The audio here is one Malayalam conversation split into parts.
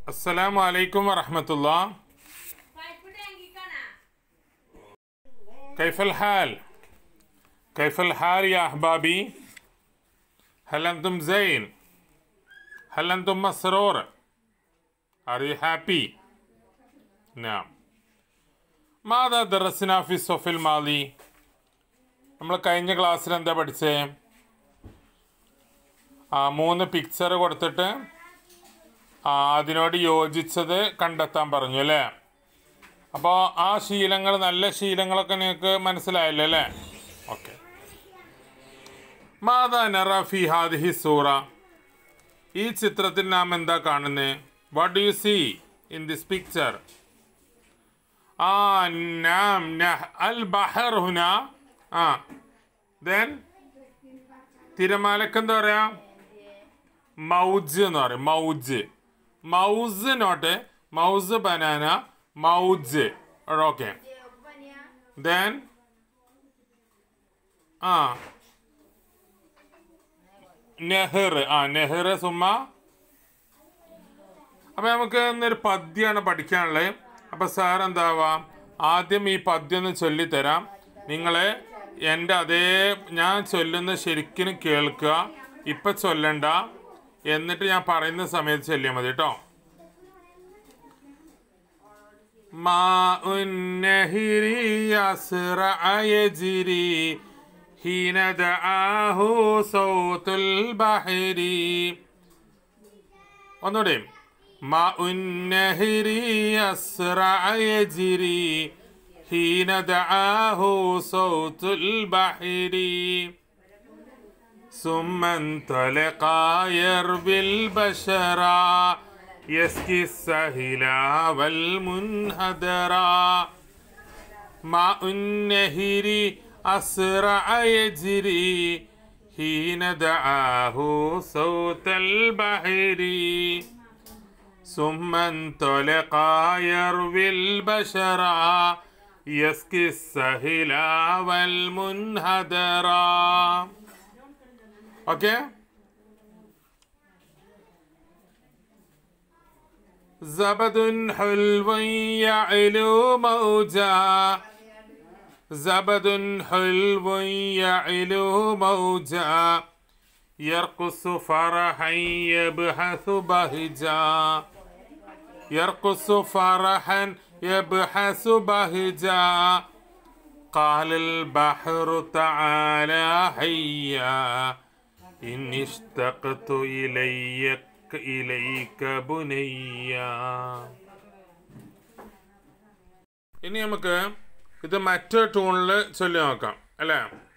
السلام عليكم ورحمة الله كيف الحال؟ كيف الحال يا أحبابي؟ هل أنتم زين؟ هل أنتم مسرور؟ Are you happy? نعم ماذا درسنا في الصف الماضي؟ നമ്മൾ കഴിഞ്ഞ ക്ലാസ്സിൽ എന്താ പഠിച്ചേ ആ മൂന്ന് പിക്ചർ കൊടുത്തിട്ട് ആ അതിനോട് യോജിച്ചത് കണ്ടെത്താൻ പറഞ്ഞു അല്ലേ അപ്പോൾ ആ ശീലങ്ങൾ നല്ല ശീലങ്ങളൊക്കെ നിങ്ങൾക്ക് മനസ്സിലായല്ലോ അല്ലേ ഓക്കെ മാതാ നറ ഫി ഹാദിഹി സൂറ ഈ ചിത്രത്തിൽ നാം എന്താ കാണുന്നത് what do you see in this picture ആ നാം നഹ് അൽ ബഹർ ഹുന ആ ദെൻ തിരമാലക്ക് എന്താ പറയാ മൗജ് എന്ന് പറയും മൗജ് മൗസ് നോട്ട് മൗസ് ബനാന മൗജ് ഓക്കെ ദെൻ ആ നെഹർ ആ നെഹർ സുമ അപ്പൊ നമുക്ക് ഇന്നൊരു പദ്യമാണ് പഠിക്കാനുള്ളത് അപ്പൊ സാർ എന്താവാ ആദ്യം ഈ പദ്യം ഒന്ന് ചൊല്ലിത്തരാം നിങ്ങള് എൻ്റെ അതേ ഞാൻ ചൊല്ലുന്ന ശരിക്കും കേൾക്കുക ഇപ്പൊ ചൊല്ലണ്ട എന്നിട്ട് ഞാൻ പറയുന്ന സമയത്ത് ചൊല്ലിയാൽ മതി കേട്ടോ ماء النهر يسرع يجري حين دعاه صوت البحر ഒന്നുകൂടെ ماء النهر يسرع يجري حين دعاه صوت البحر ثم انطلقا يربي البشرا يسقي السهلا والمنهدرا ماء النهر أسرع يجري حين دعاه صوت البحر ثم انطلقا يروي البشرا يسقي السهلا والمنهدرا اوكي زبد حلو يعلو موجا زبد حلو يعلو موجا يرقص فرحا يبحث بهجا يرقص فرحا يبحث بهجا قال البحر تعالى هيا إن اشتقت إليك إليك بنيا ഇനി നമുക്ക് ഇത് മറ്റൊരു ടൂണിൽ ചൊല്ലി നോക്കാം അല്ലേ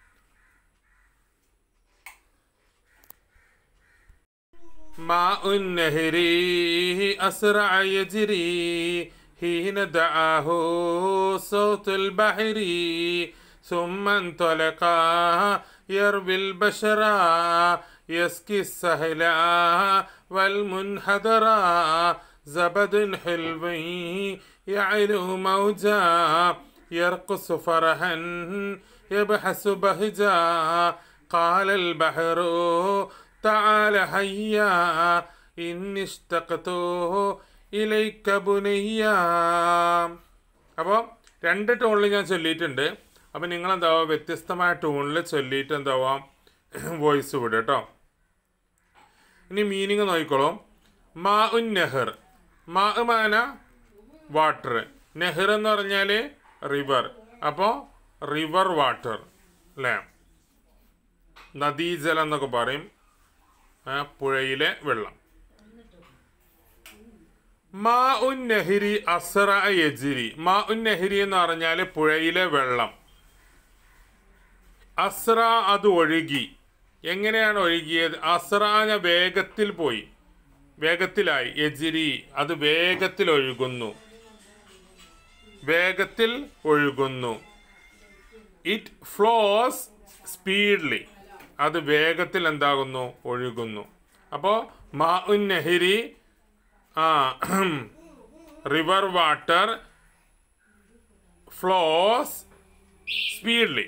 ماء النهر أسرع يجري حين دعاه صوت البحر ثم انطلقا يروي البشرا يسقي السهلا والمنحدرا زبد حلو يعلو موجا يرقص فرحا يبحث بهجا قال البحر تعال هيا إني اشتقت إليك بنيا അപ്പോൾ രണ്ട് ടോണിൽ ഞാൻ ചൊല്ലിയിട്ടുണ്ട് അപ്പം നിങ്ങൾ എന്താവാ വ്യത്യസ്തമായ ടൂണിൽ ചൊല്ലിയിട്ട് എന്താവാ വോയിസ് വിടുക കേട്ടോ ഇനി മീനിങ് നോക്കിക്കോളൂ മാ ഉൻ നെഹർ മാ മാന വാട്ടർ നെഹർ എന്ന് പറഞ്ഞാൽ റിവർ അപ്പോൾ റിവർ വാട്ടർ അല്ലേ നദീജലം എന്നൊക്കെ പറയും ആ, പുഴയിലെ വെള്ളം മാ ഉൻ നെഹരി അസറ യജിരി മാ ഉൻ നെഹരി എന്ന് പറഞ്ഞാൽ പുഴയിലെ വെള്ളം അസ്ര അത് ഒഴുകി എങ്ങനെയാണ് ഒഴുകിയത് അസ്രാന വേഗത്തിൽ പോയി വേഗത്തിലായി എജിരി അത് വേഗത്തിൽ ഒഴുകുന്നു വേഗത്തിൽ ഒഴുകുന്നു ഇറ്റ് ഫ്ലോസ് സ്പീഡ്ലി അത് വേഗത്തിൽ എന്താകുന്നു ഒഴുകുന്നു അപ്പോൾ മാ ഉൻ നെഹരി ആ റിവർ വാട്ടർ ഫ്ലോസ് സ്പീഡ്ലി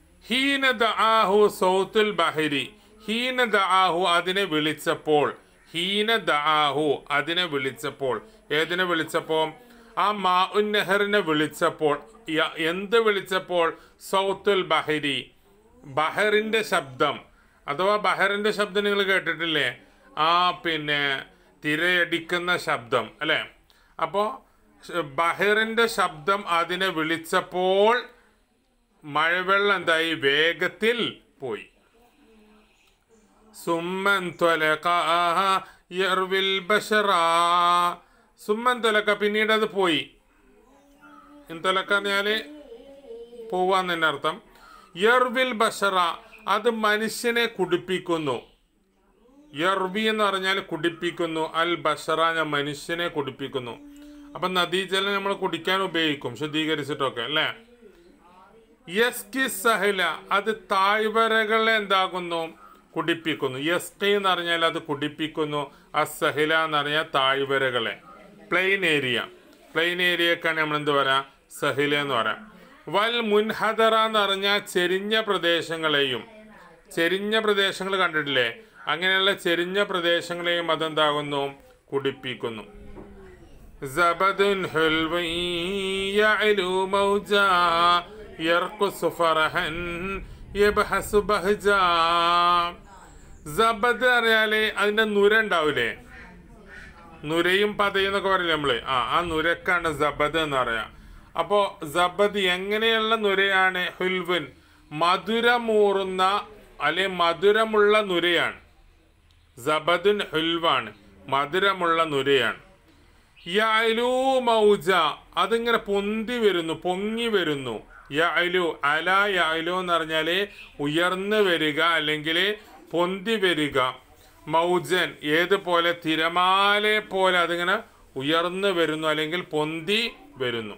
ഹീന ദആഹു സൗത്തുൽ ബഹരി ഹീന ദആഹു അതിനെ വിളിച്ചപ്പോൾ ഹീന ദാഹു അതിനെ വിളിച്ചപ്പോൾ ഏതിനെ വിളിച്ചപ്പോൾ ആ മാ ഉൻ നെഹറിനെ വിളിച്ചപ്പോൾ യ- എന്ത് വിളിച്ചപ്പോൾ സൗത്തുൽ ബഹരി ബഹറിന്റെ ശബ്ദം അഥവാ ബഹറിന്റെ ശബ്ദം നിങ്ങൾ കേട്ടിട്ടില്ലേ ആ പിന്നെ തിരയടിക്കുന്ന ശബ്ദം അല്ലേ അപ്പോൾ ബഹറിന്റെ ശബ്ദം അതിനെ വിളിച്ചപ്പോൾ മഴവെള്ളം എന്തായി വേഗത്തിൽ പോയി സുമ്മൻ ത്വലക യർവിൽ ബഷറ സുമ്മൻ ത്വലക പിന്നീട് അത് പോയി ത്വലക്ക പറഞ്ഞാല് പോവാന്ന് തന്നെ അർത്ഥം യർവിൽ ബഷറ അത് മനുഷ്യനെ കുടിപ്പിക്കുന്നു യർവി എന്ന് പറഞ്ഞാൽ കുടിപ്പിക്കുന്നു അൽ ബഷറ ഞാൻ മനുഷ്യനെ കുടിപ്പിക്കുന്നു അപ്പൊ നദീജലം നമ്മൾ കുടിക്കാൻ ഉപയോഗിക്കും ശുദ്ധീകരിച്ചിട്ടൊക്കെ അല്ലേ യസ്കി സഹല അത് താഴ്വരകളെ എന്താകുന്നു കുടിപ്പിക്കുന്നു യസ്കി എന്ന് പറഞ്ഞാൽ അത് കുടിപ്പിക്കുന്നു അസഹില എന്ന് പറഞ്ഞാൽ താഴ്വരകളെ പ്ലെയിൻ ഏരിയ പ്ലെയിൻ ഏരിയക്കാണ് നമ്മൾ എന്ത് പറയാ സഹില എന്ന് പറയാം വൽ മുൻഹദറ എന്ന് പറഞ്ഞാൽ ചെരിഞ്ഞ പ്രദേശങ്ങളെയും ചെരിഞ്ഞ പ്രദേശങ്ങൾ കണ്ടിട്ടില്ലേ അങ്ങനെയുള്ള ചെരിഞ്ഞ പ്രദേശങ്ങളെയും അതെന്താകുന്നു കുടിപ്പിക്കുന്നു زبد حلو يعلو موجا يرقص فرحا يبحث بهجا സബദ് അറിയാലേ അതിന്റെ നുര ഉണ്ടാവില്ലേ നുരയും പതയും എന്നൊക്കെ പറയില്ലേ നമ്മള് ആ ആ നുരക്കാണ് സബദ് എന്ന് പറയാ അപ്പോ സബദ് എങ്ങനെയുള്ള നുരയാണ് ഹുൽവുൻ മധുരമൂറുന്ന അല്ലെ മധുരമുള്ള നുരയാണ് സബദുൻ ഹുൽവാണ് മധുരമുള്ള നുരയാണ് യഅലു മൗജ അതിങ്ങനെ പൊന്തി വരുന്നു പൊങ്ങി വരുന്നു യഅലു അല യഅലു എന്ന് പറഞ്ഞാല് ഉയർന്നു വരിക അല്ലെങ്കിൽ പൊന്തി വരിക മൗജൻ ഏതുപോലെ തിരമാലെ പോലെ അതിങ്ങനെ ഉയർന്നു വരുന്നു അല്ലെങ്കിൽ പൊന്തി വരുന്നു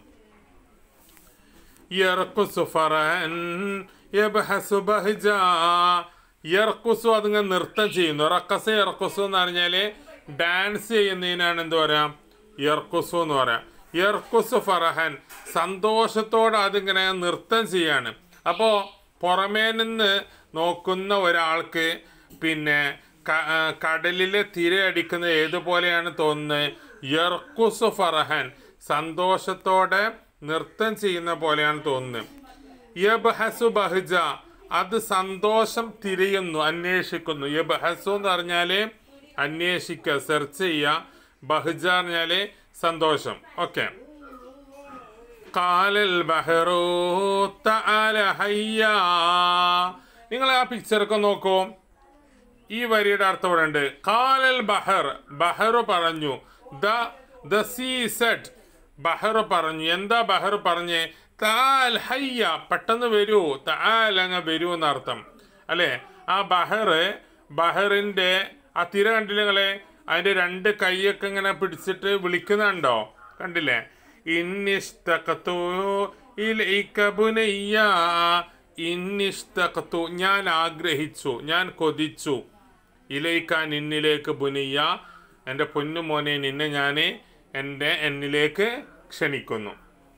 യർക്കുസു ഫറഹൻ യബ്ഹസു ബഹ്ജ യർക്കുസു അതിങ്ങനെ നൃത്തം ചെയ്യുന്നു റക്കസ യർക്കുസു എന്ന് പറഞ്ഞാല് ഡാൻസ് ചെയ്യുന്നതിനാണ് എന്ത് പറയാ യർക്കുസു എന്ന് പറയാം യർക്കുസു ഫറഹൻ സന്തോഷത്തോടെ അതിങ്ങനെ നൃത്തം ചെയ്യാണ് അപ്പോൾ പുറമേ നിന്ന് നോക്കുന്ന ഒരാൾക്ക് പിന്നെ ക- ആ, കടലിലെ തിരയടിക്കുന്നത് ഏതുപോലെയാണ് തോന്നുന്നത് യർക്കുസു ഫറഹൻ സന്തോഷത്തോടെ നൃത്തം ചെയ്യുന്ന പോലെയാണ് തോന്നുന്നത് യബ്ഹസു ബഹ്ജ അത് സന്തോഷം തിരയുന്നു അന്വേഷിക്കുന്നു യബ്ഹസു എന്ന് പറഞ്ഞാല് അന്വേഷിക്കുക സെർച്ച് ചെയ്യുക ബഹ്ജ പറഞ്ഞാല് സന്തോഷം ഓക്കെ കാലൽ ബഹറു തആല ഹയ്യാ നിങ്ങൾ ആ പിക്ചറൊക്കെ നോക്കൂ ഈ വരിയുടെ അർത്ഥം ഇവിടെ ഉണ്ട് കാലൽ ബഹർ ബഹർ പറഞ്ഞു ദ ദ സീ സെഡ് ബഹർ പറഞ്ഞു എന്താ ബഹർ പറഞ്ഞേ താൽ ഹയ്യ പെട്ടെന്ന് വരൂ താൽ അങ്ങ് വരൂ എന്നർത്ഥം അല്ലേ ആ ബഹർ ബഹറിന്റെ ആ തിര കണ്ടില്ലേ നിങ്ങളെ അതിന്റെ രണ്ട് കൈയൊക്കെ ഇങ്ങനെ പിടിച്ചിട്ട് വിളിക്കുന്നുണ്ടോ കണ്ടില്ലേ ഇന്നിഷ്ടക്കത്തു ഇലൈക ബുനയ്യ ഇന്നിഷ്ടക്കത്തു ഞാൻ ആഗ്രഹിച്ചു ഞാൻ കൊതിച്ചു ഇലൈക്ക നിന്നിലേക്ക് ബുനിയ എൻ്റെ പൊന്നുമോനെ നിന്നെ ഞാൻ എൻ്റെ എന്നിലേക്ക് ക്ഷണിക്കുന്നു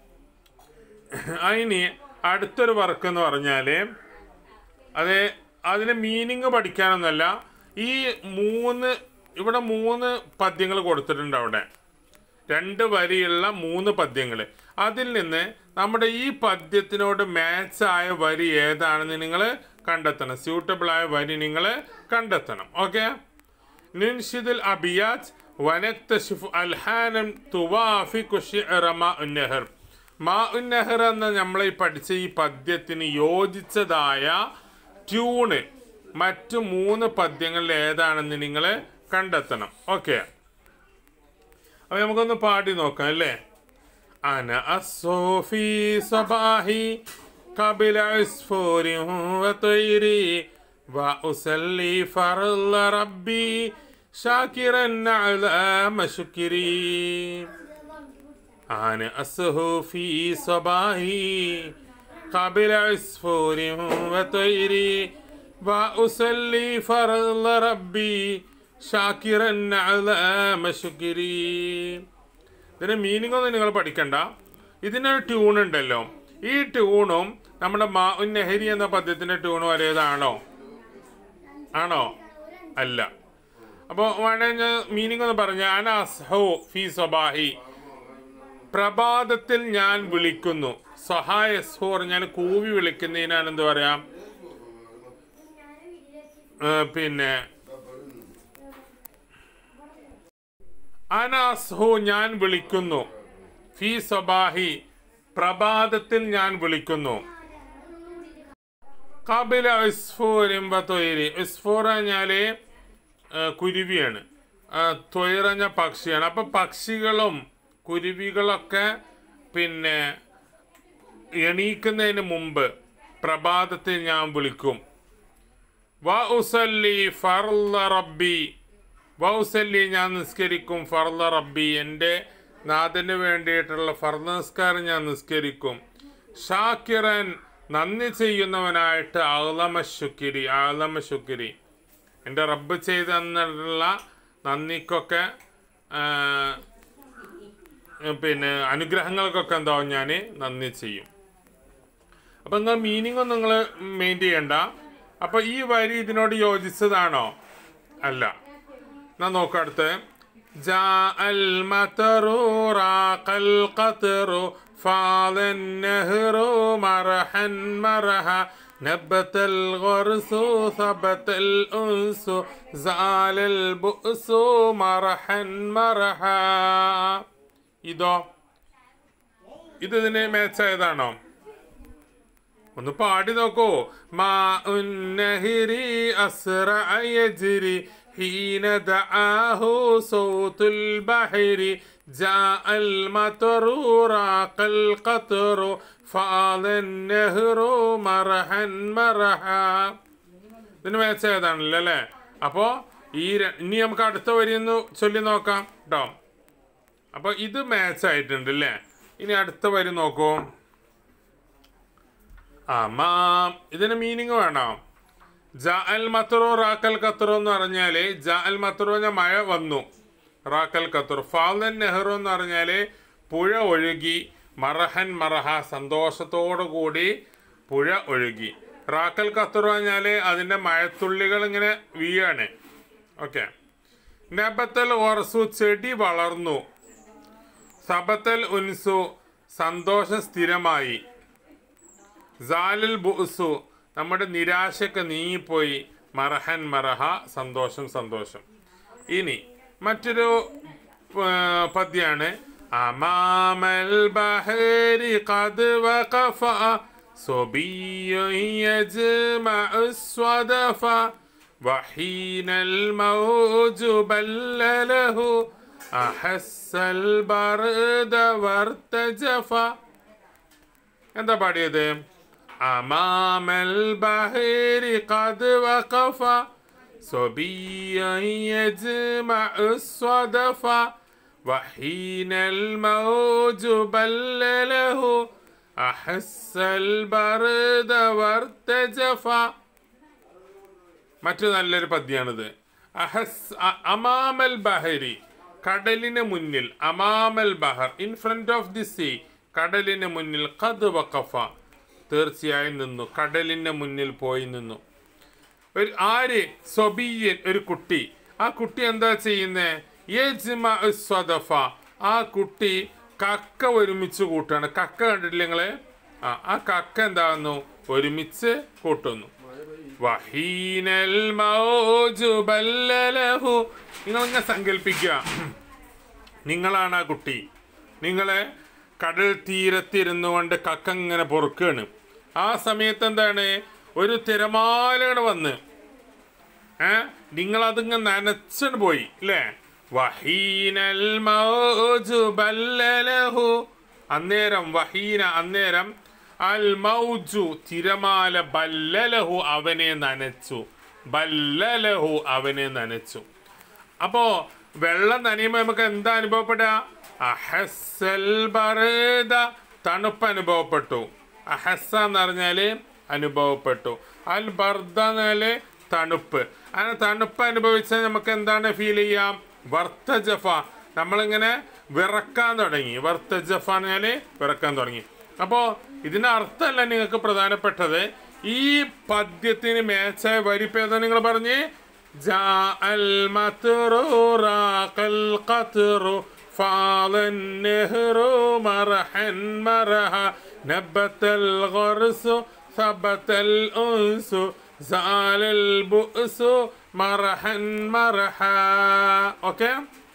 അതിന് അടുത്തൊരു വർക്ക് എന്ന് പറഞ്ഞാൽ അത് അതിന് മീനിങ് പഠിക്കാനൊന്നല്ല ഈ മൂന്ന് ഇവിടെ മൂന്ന് പദ്യങ്ങൾ കൊടുത്തിട്ടുണ്ട് അവിടെ രണ്ട് വരിയുള്ള മൂന്ന് പദ്യങ്ങൾ അതിൽ നിന്ന് നമ്മുടെ ഈ പദ്യത്തിനോട് മാച്ച് ആയ വരി ഏതാണെന്ന് നിങ്ങൾ കണ്ടെത്തണം സ്യൂട്ടബിൾ ആയ വരി നിങ്ങൾ കണ്ടെത്തണം ഓക്കെ നിൻഷിദുൽ അബിയാജ് വനക്തഷിഫ് അൽഹാനം തുവാഫിഖു ശിഅറ മാ ഉന്നഹർ മാ ഉന്നഹർ എന്ന നമ്മൾ ഈ പഠിച്ച ഈ പദ്യത്തിന് യോജിച്ചതായ ട്യൂണ് മറ്റു മൂന്ന് പദ്യങ്ങളിൽ ഏതാണെന്ന് നിങ്ങൾ കണ്ടെത്തണം ഓക്കെ അപ്പൊ നമുക്കൊന്ന് പാടി നോക്കാം അല്ലേ അന അസ്സോഫി സബാഹി قبل عصفور وطير وأصلي فرض ربي شاكرا علام شكري أنا أسهو في صباحي قبل عصفور وطير وأصلي فرض ربي شاكرا علام شكري ഇതിന്റെ മീനിങ് ഒന്നും നിങ്ങൾ പഠിക്കണ്ട ഇതിനൊരു ട്യൂൺ ഉണ്ടല്ലോ ഈ ട്യൂണും നമ്മുടെ മാ ഉൻ നെഹരി എന്ന പദ്യത്തിന്റെ ട്യൂണും ഒരേതാണോ ആണോ അല്ല അപ്പോൾ വേണേ ഞാൻ മീനിങ് ഒന്ന് പറഞ്ഞ അനസ്ഹോ ഫി സ്വബാഹി പ്രഭാതത്തിൽ ഞാൻ വിളിക്കുന്നു സഹായ സ്ഹോർ ഞാൻ കൂവി വിളിക്കുന്നതിനാണ് എന്ത് പറയാം ഏ, പിന്നെ അനാസ്ഹു ഞാൻ വിളിക്കുന്നു ഫി സബാഹി പ്രഭാതത്തിൽ ഞാൻ വിളിക്കുന്നു കപില ഇസ്ഫൂരിമ്പത്തൊയിരി ഇസ്ഫൂർ പറഞ്ഞാല് ഏ, കുരുവിയാണ് ആ, തൊയിറഞ്ഞ പക്ഷിയാണ് അപ്പൊ പക്ഷികളും കുരുവികളൊക്കെ പിന്നെ എണീക്കുന്നതിന് മുമ്പ് പ്രഭാതത്തിൽ ഞാൻ വിളിക്കും വ ഉസല്ലി ഫർള റബ്ബി വ ഉസല്ലി ഞാൻ നിസ്കരിക്കും ഫർള റബ്ബി എൻ്റെ നാഥന് വേണ്ടിയിട്ടുള്ള ഫർള നിസ്കാരം ഞാൻ നിസ്കരിക്കും ഷാക്കിറൻ നന്ദി ചെയ്യുന്നവനായിട്ട് ആളമ ശുക്കിരി ആളമ ശുക്കിരി എൻ്റെ റബ്ബ് ചെയ്ത് തന്നിട്ടുള്ള നന്ദിക്കൊക്കെ ആ, പിന്നെ അനുഗ്രഹങ്ങൾക്കൊക്കെ എന്താവും ഞാൻ നന്ദി ചെയ്യും അപ്പൊ നിങ്ങൾ മീനിങ് ഒന്നും നിങ്ങൾ മെയിൻ ചെയ്യണ്ട അപ്പൊ ഈ വരി ഇതിനോട് യോജിച്ചതാണോ അല്ല എന്നാ നോക്കാം അടുത്ത് جاء المطر راق القطر فاض النهر مرحا مرحا نبت الغرس ثبت الأنس زال البؤس مرحا مرحا ഇതോ ഇത് ഇതിന് മാച്ചായതാണോ ഒന്ന് പാടി നോക്കൂ മാ ഉന്നഹിരി അസ്റ യജ്രി حين دعاه صوت البحر جاء المطر راق القطر فاض النهر مرحا مرحا ഇതിന് മാച്ച് ഏതാണല്ലോ അല്ലേ അപ്പോ ഈ ര- ഇനി നമുക്ക് അടുത്ത വരി ഒന്ന് ചൊല്ലി നോക്കാം കേട്ടോ അപ്പൊ ഇത് മാച്ച് ആയിട്ടുണ്ട് അല്ലേ ഇനി അടുത്ത വരി നോക്കൂ അമാം ഇതിന് മീനിങ് വേണോ ജ അൽ മത്തറോ റാക്കൽ ഖത്തറോ എന്ന് പറഞ്ഞാല് ജ അൽ മത്തറോ പറഞ്ഞാൽ മഴ വന്നു റാക്കൽ ഖത്തറോ ഫാദൻ നെഹ്റു എന്ന് പറഞ്ഞാല് പുഴ ഒഴുകി മറഹൻ മറഹ സന്തോഷത്തോടു കൂടി പുഴ ഒഴുകി റാക്കൽ ഖത്തറോ പറഞ്ഞാല് അതിന്റെ മഴത്തുള്ളികൾ ഇങ്ങനെ വീഴാണ് ഓക്കെ നബത്തൽ ഓർസു ചെടി വളർന്നു സബത്തൽ ഉൻസു സന്തോഷം സ്ഥിരമായി സാലിൽ ബുസു നമ്മുടെ നിരാശയൊക്കെ നീങ്ങിപ്പോയി മറഹൻ മറഹ സന്തോഷം സന്തോഷം ഇനി മറ്റൊരു ആ, പദ്യാണ് അമാമൽ ബഹരി ഖദ് വഖഫ صبي يجمع الصدفا وحين الموج بلله أحس البرد وارتجفا എന്താ പാടിയത് അമാമൽ ബഹരി ഖദ് വഖഫ صبيا يجمع الصدفا وحين الموج بلله أحس البرد وارتجفا മറ്റു നല്ലൊരു പദ്യാണിത് അഹസ് അ- അമാമൽ ബഹരി കടലിന് മുന്നിൽ അമാമൽ ബഹർ in front of the sea കടലിന് മുന്നിൽ ഖദ് വഖഫ തീർച്ചയായും നിന്നു കടലിന് മുന്നിൽ പോയി നിന്നു ഒരു ആര് സ്വബീയൻ ഒരു കുട്ടി ആ കുട്ടി എന്താ ചെയ്യുന്നേ യജ്മ സ്വദഫ ആ കുട്ടി കക്ക ഒരുമിച്ച് കൂട്ടുകയാണ് കക്ക കണ്ടിട്ടില്ല നിങ്ങള് ആ ആ കക്ക എന്താകുന്നു ഒരുമിച്ച് കൂട്ടുന്നു വഹീനൽ മൗജു ബല്ലലഹു നിങ്ങളിങ്ങനെ സങ്കല്പിക്കുക നിങ്ങളാണ് ആ കുട്ടി നിങ്ങളെ കടൽ തീരത്തിരുന്നു കൊണ്ട് കക്ക ഇങ്ങനെ പൊറുക്കുകയാണ് ആ സമയത്ത് എന്താണ് ഒരു തിരമാലകൾ വന്ന് ഏ നിങ്ങൾ അതിങ്ങനെ നനച്ചിട്ട് പോയി അല്ലേ വഹീനൽ മൗജു ബല്ലലഹു അന്നേരം വഹീന അന്നേരം അൽ മൗജു തിരമാല ബല്ലലഹു അവനെ നനച്ചു ബല്ലലഹു അവനെ നനച്ചു അപ്പോ വെള്ളം നനയുമ്പോൾ നമുക്ക് എന്താ അനുഭവപ്പെടുക അഹസ്സൽ ബറദ തണുപ്പ് അനുഭവപ്പെട്ടു അഹസ്സ എന്ന് പറഞ്ഞാല് അനുഭവപ്പെട്ടു അൽ ബർദ എന്നാല് തണുപ്പ് അങ്ങനെ തണുപ്പ് അനുഭവിച്ചാൽ നമുക്ക് എന്താണ് ഫീൽ ചെയ്യാം വർത്തജഫ നമ്മളിങ്ങനെ വിറക്കാൻ തുടങ്ങി വർത്തജഫ എന്ന് പറഞ്ഞാല് വിറക്കാൻ തുടങ്ങി അപ്പോൾ ഇതിന്റെ അർത്ഥമല്ല നിങ്ങൾക്ക് പ്രധാനപ്പെട്ടത് ഈ പദ്യത്തിന് മേച്ചായ വരിപ്പേത നിങ്ങൾ പറഞ്ഞ് جاء المطر راق القطر فاض النهر مرحا مرحا نبت الغرس ثبت الأنس زال البؤس مرحا مرحا ഓക്കെ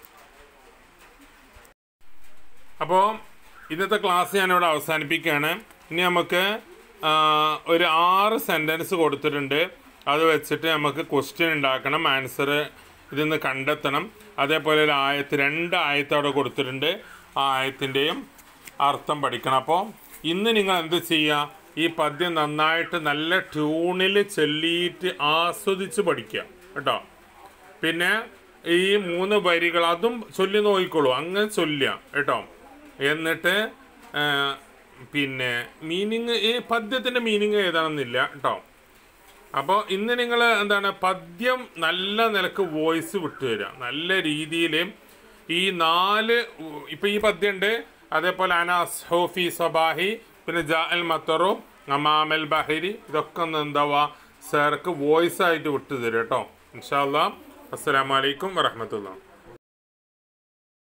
അപ്പോൾ ഇന്നത്തെ ക്ലാസ് ഞാനിവിടെ അവസാനിപ്പിക്കുകയാണ് ഇനി നമുക്ക് ആ, ഒരു ആറ് സെൻറ്റൻസ് കൊടുത്തിട്ടുണ്ട് അത് വെച്ചിട്ട് നമുക്ക് ക്വസ്റ്റ്യൻ ഉണ്ടാക്കണം ആൻസർ ഇതിന്ന് കണ്ടെത്തണം അതേപോലെ ഒരു ആയത്ത് രണ്ട് ആയത്ത് അവിടെ കൊടുത്തിട്ടുണ്ട് ആ ആയത്തിൻ്റെയും അർത്ഥം പഠിക്കണം അപ്പോൾ ഇന്ന് നിങ്ങൾ എന്ത് ചെയ്യുക ഈ പദ്യം നന്നായിട്ട് നല്ല ട്യൂണിൽ ചൊല്ലിയിട്ട് ആസ്വദിച്ച് പഠിക്കുക കേട്ടോ പിന്നെ ഈ മൂന്ന് വരികൾ അതും ചൊല്ലി നോക്കിക്കോളൂ അങ്ങനെ ചൊല്ലുക കേട്ടോ എന്നിട്ട് ആ, പിന്നെ മീനിങ് ഈ പദ്യത്തിൻ്റെ മീനിങ് ഏതാണെന്നില്ല കേട്ടോ അപ്പോൾ ഇന്ന് നിങ്ങൾ എന്താണ് പദ്യം നല്ല നിലക്ക് വോയിസ് വിട്ടുതരിക നല്ല രീതിയിൽ ഈ നാല് ഇപ്പം ഈ പദ്യമുണ്ട് അതേപോലെ അനാസ് ഹോഫി സബാഹി പിന്നെ ജാ അൽ മത്തറു അമാമൽ ബഹരി ഇതൊക്കെ ഒന്ന് എന്താവുക സാർക്ക് വോയിസ് ആയിട്ട് വിട്ടുതരും കേട്ടോ ഇൻഷാല്ലാ അസ്സലാമലൈക്കും വറഹമത്തുള്ള